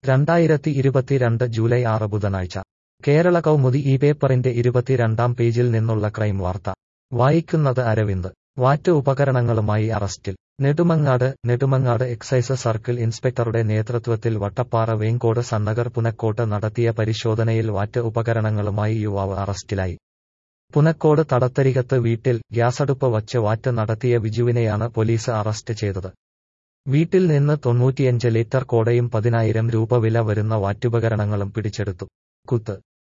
രണ്ടായിരത്തി ഇരുപത്തിരണ്ട് ജൂലൈ ആറ് ബുധനാഴ്ച കേരള കൗമുദി ഈ പേപ്പറിന്റെ ഇരുപത്തിരണ്ടാം പേജിൽ നിന്നുള്ള ക്രൈം വാർത്ത വായിക്കുന്നത് അരവിന്ദ് വാറ്റ് ഉപകരണങ്ങളുമായി അറസ്റ്റിൽ നെടുമങ്ങാട് നെടുമങ്ങാട് എക്സൈസ് സർക്കിൾ ഇൻസ്പെക്ടറുടെ നേതൃത്വത്തിൽ വട്ടപ്പാറ വേങ്കോട് സന്നഗർ പുനക്കോട്ട് നടത്തിയ പരിശോധനയിൽ വാറ്റ് ഉപകരണങ്ങളുമായി യുവാവ് അറസ്റ്റിലായി പുനക്കോട് തടത്തരികത്ത് വീട്ടിൽ ഗ്യാസടുപ്പ് വച്ച് വാറ്റ് നടത്തിയ വിജുവിനെയാണ് പോലീസ് അറസ്റ്റ് ചെയ്തത് വീട്ടിൽ നിന്ന് തൊണ്ണൂറ്റിയഞ്ച് ലിറ്റർ കോടയും പതിനായിരം രൂപ വില വരുന്ന വാറ്റുപകരണങ്ങളും പിടിച്ചെടുത്തു കുത്ത്